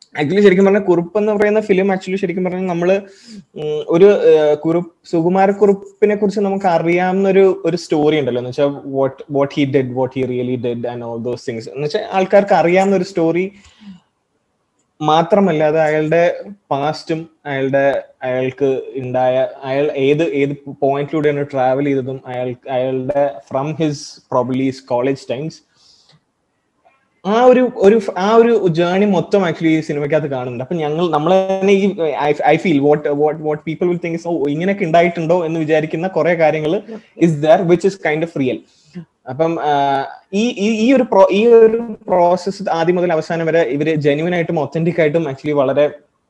actually ശരിക്കും പറഞ്ഞാൽ കുറുപ്പ് എന്ന് പറയുന്ന ഫിലിം ആക്ച്വലി ശരിക്കും പറഞ്ഞാൽ നമ്മള് ഉം, ഒരു ഏഹ്, കുറുപ്പ് സുകുമാരക്കുറുപ്പിനെ കുറിച്ച് നമുക്ക് അറിയാവുന്ന ഒരു ഒരു സ്റ്റോറി ഉണ്ടല്ലോ എന്ന് വെച്ചാൽ what what he dead what he really dead and all those things എന്ന് വെച്ചാൽ ആൾക്കാർക്ക് അറിയാവുന്ന ഒരു സ്റ്റോറി മാത്രമല്ലാതെ അയാളുടെ പാസ്റ്റും അയാളുടെ അയാൾക്ക് ഉണ്ടായ അയാൾ ഏത് ഏത് പോയിന്റിലൂടെയാണ് ട്രാവൽ ചെയ്തതും അയാൾ അയാളുടെ from his probably college times ആ ഒരു ഒരു ആ ഒരു ജേർണി മൊത്തം ആക്ച്വലി ഈ സിനിമയ്ക്കകത്ത് കാണുന്നുണ്ട് അപ്പൊ ഞങ്ങൾ നമ്മൾ തന്നെ ഈ I feel what what what people will think oh ഇങ്ങനെയൊക്കെ ഉണ്ടായിട്ടുണ്ടോ എന്ന് വിചാരിക്കുന്ന കുറെ കാര്യങ്ങൾ is there which is kind of real അപ്പം ആ, ഈ ഈ- ഈ ഒരു പ്രോ ഈ ഒരു പ്രോസസ്സ് ആദ്യം മുതൽ അവസാനം വരെ ഇവര് ജെന്യൂൻ ആയിട്ടും ഒത്തന്റിക് ആയിട്ടും ആക്ച്വലി വളരെ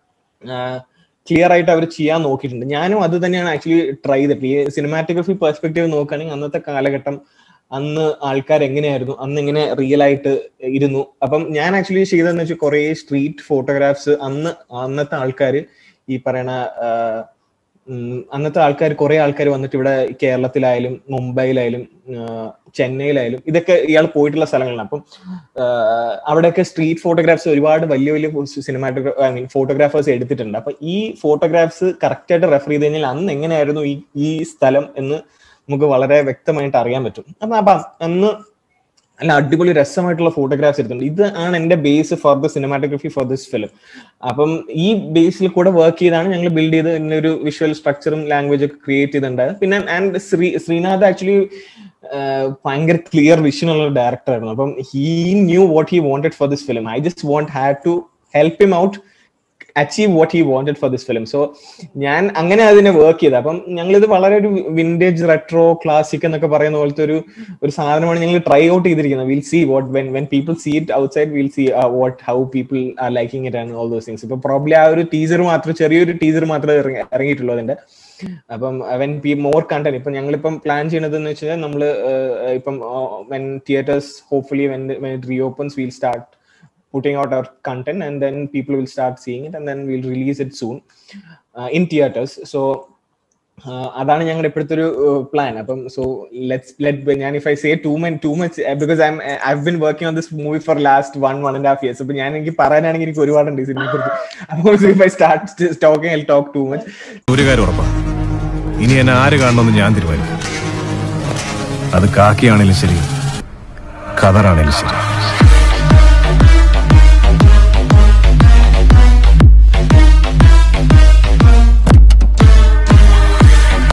ക്ലിയർ ആയിട്ട് അവർ ചെയ്യാൻ നോക്കിയിട്ടുണ്ട് ഞാനും അത് തന്നെയാണ് ആക്ച്വലി ട്രൈ ചെയ്തിട്ട് ഈ സിനിമാറ്റോഗ്രഫി പെർസ്പെക്റ്റീവ് നോക്കുകയാണെങ്കിൽ അന്നത്തെ കാലഘട്ടം അന്ന് ആൾക്കാർ എങ്ങനെയായിരുന്നു അന്ന് എങ്ങനെ റിയൽ ആയിട്ട് ഇരുന്നു അപ്പം ഞാൻ ആക്ച്വലി ചെയ്തതെന്ന് വെച്ചാൽ കുറെ സ്ട്രീറ്റ് ഫോട്ടോഗ്രാഫ്സ് അന്ന് അന്നത്തെ ആൾക്കാർ ഈ പറയണ ആ, ഉം, അന്നത്തെ ആൾക്കാർ കുറെ ആൾക്കാർ വന്നിട്ട് ഇവിടെ കേരളത്തിലായാലും മുംബൈയിലായാലും ആ, ചെന്നൈയിലായാലും ഇതൊക്കെ ഇയാൾ പോയിട്ടുള്ള സ്ഥലങ്ങളാണ് അപ്പം ആ, അവിടെയൊക്കെ സ്ട്രീറ്റ് ഫോട്ടോഗ്രാഫ്സ് ഒരുപാട് വലിയ വലിയ സിനിമാറ്റോഗ്രാ ഐ മീൻ ഫോട്ടോഗ്രാഫേഴ്സ് എടുത്തിട്ടുണ്ട് അപ്പൊ ഈ ഫോട്ടോഗ്രാഫ്സ് കറക്റ്റ് ആയിട്ട് റെഫർ ചെയ്ത് കഴിഞ്ഞാൽ അന്ന് എങ്ങനെയായിരുന്നു ഈ ഈ സ്ഥലം എന്ന് നമുക്ക് വളരെ വ്യക്തമായിട്ട് അറിയാൻ പറ്റും അപ്പൊ അപ്പൊ അന്ന് നല്ല അടിപൊളി രസമായിട്ടുള്ള ഫോട്ടോഗ്രാഫ്സ് എടുത്തിട്ടുണ്ട് ഇത് ആണ് എന്റെ base for the cinematography for this film അപ്പം ഈ ബേസിൽ കൂടെ വർക്ക് ചെയ്താണ് ഞങ്ങൾ ബിൽഡ് ചെയ്ത് ഇതിന്റെ ഒരു വിഷ്വൽ സ്ട്രക്ചറും ലാംഗ്വേജ് ഒക്കെ ക്രിയേറ്റ് ചെയ്തിട്ടുണ്ടായത് പിന്നെ ആൻഡ് ശ്രീ ശ്രീനാഥ് ആക്ച്വലി ഭയങ്കര ക്ലിയർ വിഷൻ ഉള്ള ഒരു ഡയറക്ടർ ആയിരുന്നു അപ്പം he knew what he wanted for this film I just won't have to help him out achieve what he wanted for this film so ഞാൻ അങ്ങനെ അതിനെ വർക്ക് ചെയ്തത് അപ്പം ഞങ്ങൾ ഇത് വളരെ ഒരു വിന്റേജ് റെട്രോ ക്ലാസിക് എന്നൊക്കെ പറയുന്ന പോലത്തെ ഒരു ഒരു സാധനമാണ് ഞങ്ങൾ ട്രൈ ഔട്ട് ചെയ്തിരിക്കുന്നത് will see what when when people see it outside will see what how people are liking it and all those things ഇപ്പൊ പ്രോബ്ലി ആ ഒരു ടീസർ മാത്രം ചെറിയൊരു ടീസർ മാത്രമേ ഇറങ്ങി- ഇറങ്ങിയിട്ടുള്ളൂ അതിന്റെ അപ്പം വെൻ പി മോർ കണ്ടന്റ് ഇപ്പൊ ഞങ്ങളിപ്പം പ്ലാൻ ചെയ്യുന്നത് എന്ന് വെച്ചാൽ നമ്മൾ ഇപ്പം when theatres hopefully when when it reopens will start putting out our content and then people will start seeing it and then we'll release it soon uh, in theaters so uh, അതാണ് ഞങ്ങളുടെ ഇപ്പോഴത്തെ ഒരു plan അപ്പം so let's let ഞാൻ if I say too much too much because I I been working on this movie for last one one and half years അപ്പൊ ഞാൻ എനിക്ക് പറയാനാണെങ്കിൽ എനിക്ക് ഒരുപാടുണ്ട് ഈ സിനിമയെ കുറിച്ച് അപ്പോൾ if I start talking I talk too much ഒരു കാര്യം ഉറപ്പാ ഇനി എന്നെ ആര് കാണണമെന്ന് ഞാൻ തീരുമാനിക്കും അത് കാക്കിയാണേലും ശരി കതറാണേലും ശരി